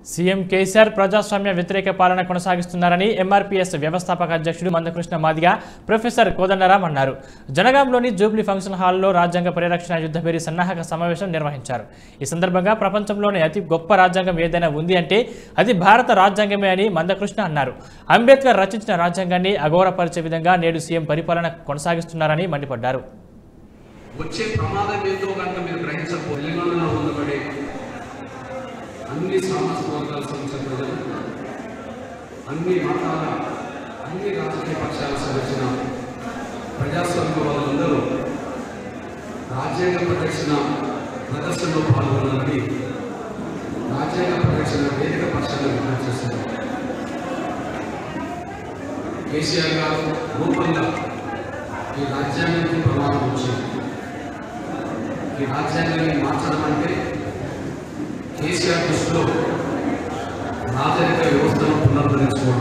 CM KCR ప్రజాస్వామ్య వ్యతిరేక పాలన కొనసాగిస్తున్నారని ఎంఆర్పీఎస్ వ్యవస్థాపక అధ్యక్షుడు మందకృష్ణ మాదిగ ప్రొఫెసర్ కోదండరాం అన్నారు జనగాంలోని జూబ్లీ ఫంక్షన్ హాల్లో రాజ్యాంగ పరిరక్షణ యుద్ధభేరి సన్నాహక సమావేశం నిర్వహించారు ఈ సందర్భంగా ప్రపంచంలోనే అతి గొప్ప రాజ్యాంగం ఏదైనా ఉంది అంటే అది భారత రాజ్యాంగమే అని మందకృష్ణ అన్నారు అంబేద్కర్ రచించిన రాజ్యాంగాన్ని అఘోరపరిచే విధంగా నేడు సీఎం పరిపాలన కొనసాగిస్తున్నారని మండిపడ్డారు వచ్చే ప్రమాదం ఏందో కనుక మీరు గ్రహించకపో తెలంగాణలో ఉండబడే అన్ని సామాజిక వర్గాల సంబంధించిన ప్రజలు అన్ని మతాల అన్ని రాజకీయ పక్షాలకు సంబంధించిన ప్రజాస్వామ్య వాళ్ళందరూ రాజ్యాంగ ప్రదర్శన ప్రదర్శనలో పాల్గొనాలని రాజ్యాంగ ప్రదర్శన వేదిక పక్షాన్ని విజ్ఞప్తి చేస్తున్నారు కేసీఆర్ గారు రూపంగా ఈ రాజ్యాంగానికి ప్రమాదం వచ్చింది ఈ రాజ్యాంగాన్ని మార్చడం అంటే కేసీఆర్ దృష్టిలో రాజరిక వ్యవస్థను పునరుద్ధరించుకోవడం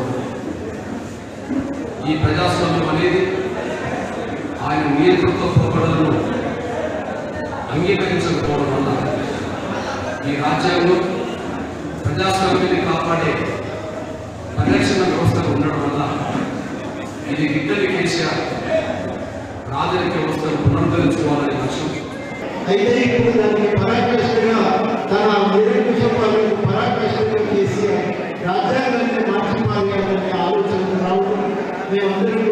ఈ ప్రజాస్వామ్యం అనేది ఆయన నియంత్రణతో పోకడలను అంగీకరించకపోవడం వల్ల ఈ రాజ్యాంగం ప్రజాస్వామ్యాన్ని కాపాడే పరిరక్షణ వ్యవస్థగా ఉండడం వల్ల ఇది గిట్టని కేసీఆర్ రాజరిక వ్యవస్థను పునరుద్ధరించుకోవాలనే లక్ష్యం అయితే ఇప్పుడు దానికి పరాకాష్ఠగా తన నిరంకుశ పాలనకు పరాకాష్ఠగా కేసీఆర్ రాజ్యాంగాన్ని మార్చి మారేయాలనే ఆలోచన రావడం మేమందరం